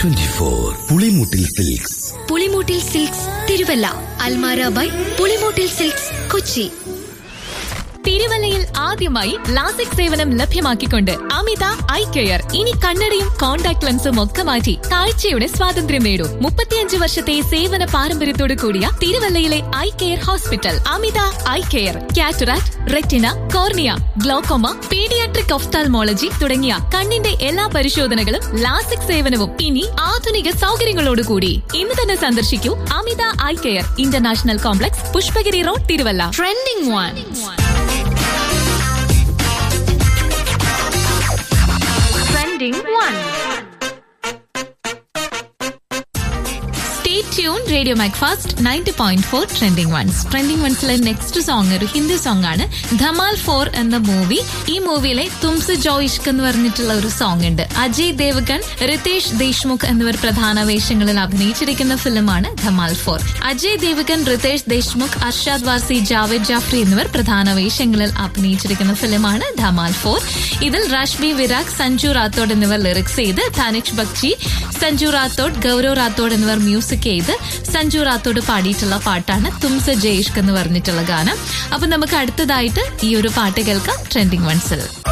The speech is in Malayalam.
Twenty four Pulimoottil silks Pulimoottil silks Thiruvalla അൽമാര ബൈ പുളിമൂട്ടിൽ സിൽക്സ് കൊച്ചി തിരുവല്ലയിൽ ആദ്യമായി ലാസിക് സേവനം ലഭ്യമാക്കിക്കൊണ്ട് അമിത ഐ കെയർ ഇനി കണ്ണടയും കോൺടാക്ട് ലെൻസും ഒക്കെ മാറ്റി കാഴ്ചയുടെ സ്വാതന്ത്ര്യം നേടൂ മുപ്പത്തിയഞ്ച് വർഷത്തെ സേവന പാരമ്പര്യത്തോടു കൂടിയ തിരുവല്ലയിലെ eye care hospital Amita eye care cataract retina cornea glaucoma paediatric ophthalmology തുടങ്ങിയ കണ്ണിന്റെ എല്ലാ പരിശോധനകളും ലാസിക് സേവനവും ഇനി ആധുനിക സൗകര്യങ്ങളോടുകൂടി ഇന്ന് തന്നെ സന്ദർശിക്കൂ Amita eye care international complex Pushpagiri road Thiruvalla trending one Trending one. Stay tuned, Radio MacFast 90.4 trending ones trending വൺസിലെ നെക്സ്റ്റ് സോങ് ഒരു ഹിന്ദി സോങ് ആണ് ധമാൽ ഫോർ എന്ന മൂവി ഈ മൂവിയിലെ തുംസ് ജോ ഇഷ്ക് എന്ന് പറഞ്ഞിട്ടുള്ള ഒരു സോങ് ഉണ്ട് അജയ് ദേവഗൺ റിതേഷ് ദേശ്മുഖ് എന്നിവർ പ്രധാന വേഷങ്ങളിൽ അഭിനയിച്ചിരിക്കുന്ന ഫിലിമാണ് ധമാൽ ഫോർ അജയ് ദേവഗൺ റിതേഷ് ദേശ്മുഖ് അർഷാദ് വാസി ജാവേദ് ജാഫ്രി എന്നിവർ പ്രധാന വേഷങ്ങളിൽ അഭിനയിച്ചിരിക്കുന്ന ഫിലിമാണ് ധമാൽ ഫോർ ഇതിൽ റഷ്മി വിരാഗ് സഞ്ജു റാത്തോഡ് എന്നിവർ ലിറിക്സ് ചെയ്ത് ധനിഷ് ബക്ചി സഞ്ജു റാത്തോഡ് ഗൗരവ് റാത്തോഡ് എന്നിവർ മ്യൂസിക് ചെയ്ത് സഞ്ജു റാത്തോഡ് പാടിയിട്ടുള്ള പാട്ടാണ് തുംസ ജയിഷ്ക് എന്ന് പറഞ്ഞിട്ടുള്ള ഗാനം അപ്പൊ നമുക്ക് അടുത്തതായിട്ട് ഈ ഒരു പാട്ട് കേൾക്കാം ട്രെൻഡിങ് വൺസിൽ